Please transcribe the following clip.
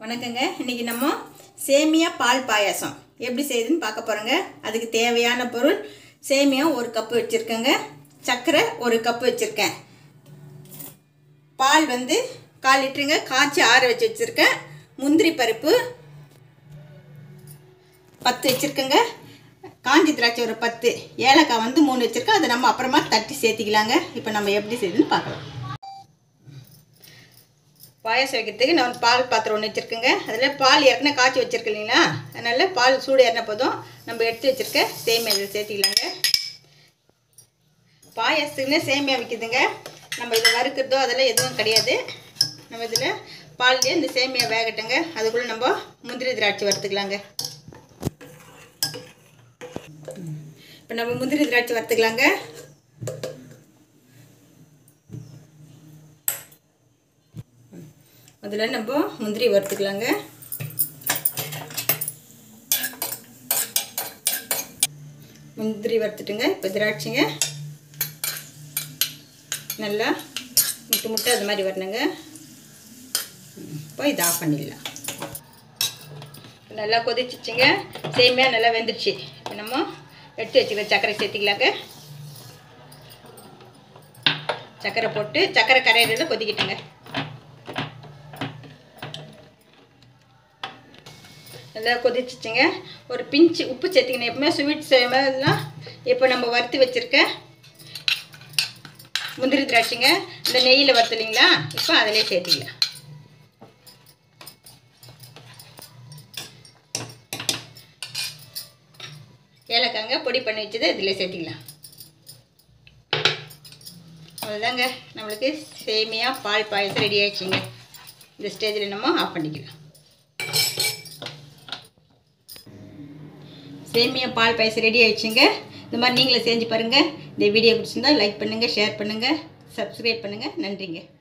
வணக்கங்க இன்றைக்கி நம்ம சேமியா பால் பாயாசம் எப்படி செய்யுதுன்னு பார்க்க போகிறோங்க அதுக்கு தேவையான பொருள் சேமியா ஒரு கப்பு வச்சுருக்கேங்க சர்க்கரை ஒரு கப்பு வச்சுருக்கேன் பால் வந்து கால் லிட்டருங்க காய்ச்சி ஆற வச்சு வச்சுருக்கேன் முந்திரி பருப்பு பத்து வச்சுருக்கேங்க காஞ்சி திராட்சை ஒரு பத்து ஏலக்காய் வந்து மூணு வச்சுருக்கேன் அதை நம்ம அப்புறமா தட்டி சேர்த்திக்கலாங்க இப்போ நம்ம எப்படி செய்யுதுன்னு பார்க்கலாம் பாயாசம் வைக்கிறதுக்கு நான் பால் பாத்திரம் ஒன்று வச்சுருக்கேங்க அதில் பால் ஏற்கனவே காய்ச்சி வச்சுருக்கு இல்லைங்களா அதனால் பால் சூடு ஏறின போதும் நம்ம எடுத்து வச்சுருக்க சேமியா இதில் சேர்த்திக்கலாங்க பாயாசத்துக்குன்னு சேமியா விற்கிதுங்க நம்ம இதை வறுக்கிறதோ அதெல்லாம் எதுவும் கிடையாது நம்ம இதில் பால்லேயே இந்த சேமியா வேகட்டுங்க அதுக்குள்ளே நம்ம முந்திரி திராட்சை வறுத்துக்கலாங்க இப்போ நம்ம முந்திரி திராட்சை வறுத்துக்கலாங்க முதல்ல நம்ம முந்திரி வறுத்துக்கலாங்க முந்திரி வறுத்துட்டுங்க இப்போ திராட்சைங்க நல்லா முட்டு முட்டை அது மாதிரி வரணுங்க இப்போ இதை ஆஃப் பண்ணிடலாம் நல்லா கொதிச்சிச்சுங்க சேமியா நல்லா வெந்துடுச்சு இப்போ நம்ம எடுத்து வச்சுக்கிற சர்க்கரை சேர்த்திக்கலாங்க சர்க்கரை போட்டு சர்க்கரை கரையிறத கொதிக்கிட்டுங்க நல்லா கொதிச்சிச்சுங்க ஒரு பிஞ்சு உப்பு சேர்த்திக்கணும் எப்பவுமே ஸ்வீட் செய்யலாம் இப்போ நம்ம வறுத்து வச்சுருக்க முந்திரி திராட்சைங்க இந்த நெய்யில் வறுத்து இல்லைங்களா இப்போ அதிலே சேர்த்திக்கலாம் ஏலக்காங்க பொடி பண்ணி வச்சதை இதில் சேர்த்திக்கலாம் அவ்வளோதாங்க நம்மளுக்கு சேமியா பால் பாயசம் ரெடி ஆயிடுச்சுங்க இந்த ஸ்டேஜில் நம்ம ஆஃப் பண்ணிக்கலாம் சேமியா பால் பாயசம் ரெடி ஆயிடுச்சுங்க இந்த மாதிரி நீங்களே செஞ்சு பாருங்கள் இந்த வீடியோ பிடிச்சிருந்தா லைக் பண்ணுங்கள் ஷேர் பண்ணுங்கள் சப்ஸ்கிரைப் பண்ணுங்கள் நன்றிங்க